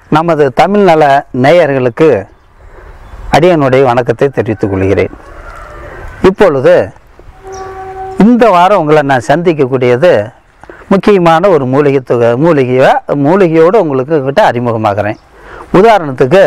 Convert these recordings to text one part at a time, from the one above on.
நமது தமிழ்நல நேயர்களுக்கு அடியனுடைய வணக்கத்தை தெரிவித்துக் கொள்கிறேன் இப்பொழுது இந்த வாரம் உங்களை நான் சந்திக்கக்கூடியது முக்கியமான ஒரு மூலிகை தொகை மூலிகையை மூலிகையோடு உங்களுக்கு கிட்ட அறிமுகமாகிறேன் உதாரணத்துக்கு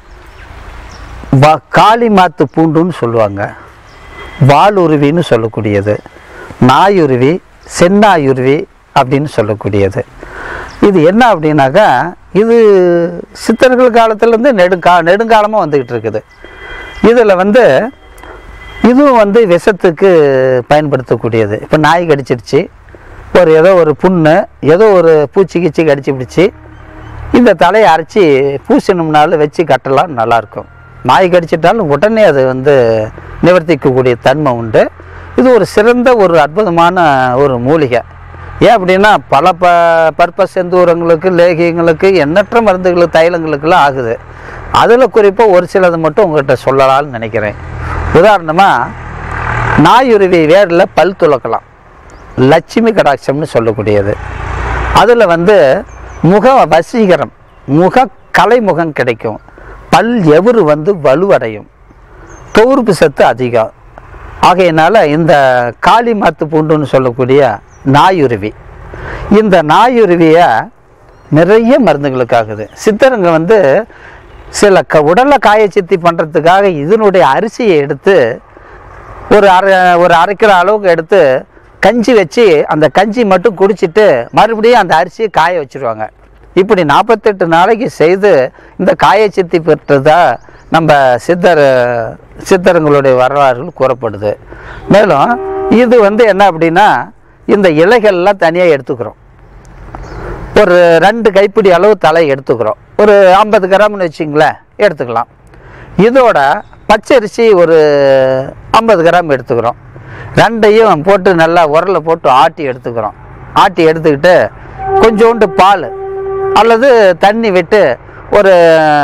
வா காளி மாத்து பூண்டுன்னு சொல்லுவாங்க வாலுருவின்னு சொல்லக்கூடியது நாயுருவி சென்னாயுருவி அப்படின்னு சொல்லக்கூடியது இது என்ன அப்படின்னாக்கா இது சித்தர்கள் காலத்துலேருந்து நெடுங்கா நெடுங்காலமாக வந்துக்கிட்டு இருக்குது இதில் வந்து இதுவும் வந்து விஷத்துக்கு பயன்படுத்தக்கூடியது இப்போ நாய் கடிச்சிருச்சு ஒரு ஏதோ ஒரு புண்ணு ஏதோ ஒரு பூச்சி கீச்சி கடிச்சு பிடிச்சி இந்த தலையை அரைச்சி பூசினோம்னாலும் வச்சு கட்டலாம் நல்லாயிருக்கும் நாய் கடிச்சிட்டாலும் உடனே அது வந்து நிவர்த்திக்கக்கூடிய தன்மை உண்டு இது ஒரு சிறந்த ஒரு அற்புதமான ஒரு மூலிகை ஏன் அப்படின்னா பல ப பற்ப செந்தூரங்களுக்கு லேகியங்களுக்கு எண்ணற்ற மருந்துகளுக்கு தைலங்களுக்கெல்லாம் ஆகுது அதில் குறிப்பாக ஒரு சிலது மட்டும் உங்கள்கிட்ட சொல்லலாம்னு நினைக்கிறேன் உதாரணமாக நாயுருவி வேரில் பல் துளக்கலாம் லட்சுமி கடாட்சம்னு சொல்லக்கூடியது அதில் வந்து முக வசீகரம் முக கலைமுகம் கிடைக்கும் பல் எவரு வந்து வலுவடையும் தோறுப்பு சத்து அதிகம் ஆகையினால இந்த காளி மாத்து பூண்டுன்னு சொல்லக்கூடிய நாயுருவி இந்த நாயுருவியை நிறைய மருந்துகளுக்கு ஆகுது சித்தருங்க வந்து சில க உடலை காயச்சித்தி பண்ணுறதுக்காக இதனுடைய அரிசியை எடுத்து ஒரு அரை ஒரு அரை கிலோ அளவுக்கு எடுத்து கஞ்சி வச்சு அந்த கஞ்சி மட்டும் குடிச்சிட்டு மறுபடியும் அந்த அரிசியை காய வச்சிருவாங்க இப்படி நாற்பத்தெட்டு நாளைக்கு செய்து இந்த காயச்சித்தி பெற்றதா நம்ம சித்தர் சித்தருங்களுடைய வரலாறுகள் கூறப்படுது மேலும் இது வந்து என்ன அப்படின்னா இந்த இலைகள்லாம் தனியாக எடுத்துக்கிறோம் ஒரு ரெண்டு கைப்பிடி அளவு தலை எடுத்துக்கிறோம் ஒரு ஐம்பது கிராம்னு வச்சிங்களேன் எடுத்துக்கலாம் இதோட பச்சரிசி ஒரு ஐம்பது கிராம் எடுத்துக்கிறோம் ரெண்டையும் போட்டு நல்லா உரல்ல போட்டு ஆட்டி எடுத்துக்கிறோம் ஆட்டி எடுத்துக்கிட்டு கொஞ்சோண்டு பால் அல்லது தண்ணி விட்டு ஒரு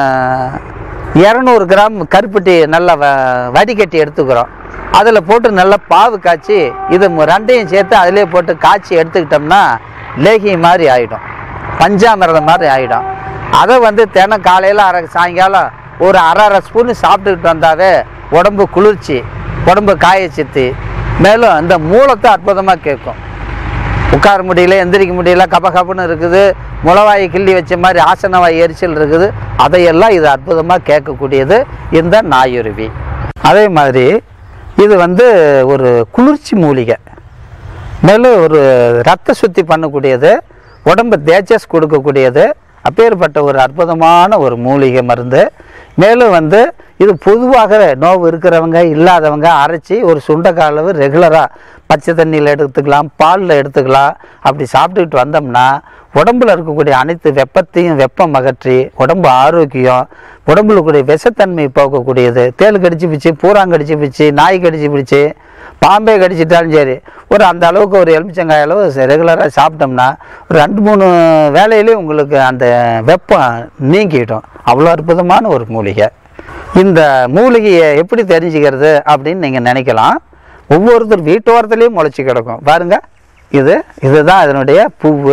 இரநூறு கிராம் கருப்பட்டி நல்லா வ வடிகட்டி எடுத்துக்கிறோம் அதில் போட்டு நல்லா பாவு காய்ச்சி இது மு- ரெண்டையும் சேர்த்து அதிலே போட்டு காய்ச்சி எடுத்துக்கிட்டோம்னா லேகி மாதிரி ஆகிடும் பஞ்சாமிரதம் மாதிரி ஆகிடும் அதை வந்து தினம் காலையில் அரை சாயங்காலம் ஒரு அரை அரை ஸ்பூன் சாப்பிட்டுக்கிட்டு வந்தாவே உடம்பு குளிர்ச்சி உடம்பு காயச்சித்தி மேலும் இந்த மூலத்தை அற்புதமாக கேட்கும் உட்கார முடியல எந்திரிக்க முடியல கப கபன்னு இருக்குது முளவாயை கிள்ளி வச்ச மாதிரி ஆசனவாய் எரிச்சல் இருக்குது அதையெல்லாம் இது அற்புதமாக கேட்கக்கூடியது இந்த நாயுருவி அதே மாதிரி இது வந்து ஒரு குளிர்ச்சி மூலிகை மேலும் ஒரு ரத்த சுத்தி பண்ணக்கூடியது உடம்பு தேஜஸ் கொடுக்கக்கூடியது அப்பேற்பட்ட ஒரு அற்புதமான ஒரு மூலிகை மருந்து மேலும் வந்து இது பொதுவாக நோவு இருக்கிறவங்க இல்லாதவங்க அரைச்சி ஒரு சுண்டைக்காய் அளவு ரெகுலராக பச்சை தண்ணியில் எடுத்துக்கலாம் பாலில் எடுத்துக்கலாம் அப்படி சாப்பிட்டுக்கிட்டு வந்தோம்னா உடம்புல இருக்கக்கூடிய அனைத்து வெப்பத்தையும் வெப்பம் அகற்றி உடம்பு ஆரோக்கியம் உடம்புல இருக்கக்கூடிய விஷத்தன்மை போக்கக்கூடியது தேள் கடிச்சு பிடிச்சி பூராங்கடிச்சு பிடிச்சி நாய் கடிச்சு பிடிச்சி பாம்பே கடிச்சிட்டாலும் சரி ஒரு அந்த அளவுக்கு ஒரு எலுமிச்சங்காய் அளவு ரெகுலராக சாப்பிட்டோம்னா ஒரு ரெண்டு மூணு வேலையிலே உங்களுக்கு அந்த வெப்பம் நீங்கிடும் அவ்வளோ அற்புதமான ஒரு மூலிகை இந்த மூலிகையை எப்படி தெரிஞ்சுக்கிறது அப்படின்னு நீங்கள் நினைக்கலாம் ஒவ்வொருத்தர் வீட்டோரத்துலேயும் முளைச்சி கிடக்கும் பாருங்க இது இதுதான் இதனுடைய பூவு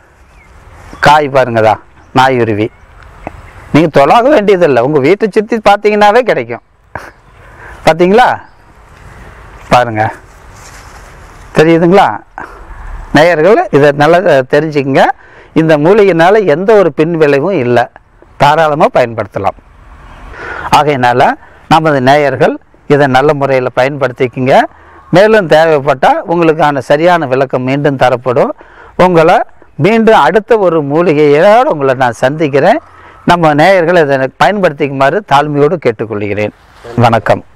காய் பாருங்கதா நாயுருவி நீங்கள் தொலாக வேண்டியதில்லை உங்கள் வீட்டை சுற்றி பார்த்தீங்கன்னாவே கிடைக்கும் பார்த்தீங்களா பாருங்க தெரியுதுங்களா நேயர்கள் இதை நல்லா தெரிஞ்சுக்கங்க இந்த மூலிகைனால எந்த ஒரு பின் விளைவும் இல்லை தாராளமாக பயன்படுத்தலாம் ஆகையினால நமது நேயர்கள் இதை நல்ல முறையில் பயன்படுத்திக்கங்க மேலும் தேவைப்பட்டால் உங்களுக்கான சரியான விளக்கம் மீண்டும் தரப்படும் உங்களை மீண்டும் அடுத்த ஒரு மூலிகையோடு உங்களை நான் சந்திக்கிறேன் நம்ம நேயர்கள் இதை பயன்படுத்திக்குமாறு தாழ்மையோடு கேட்டுக்கொள்கிறேன் வணக்கம்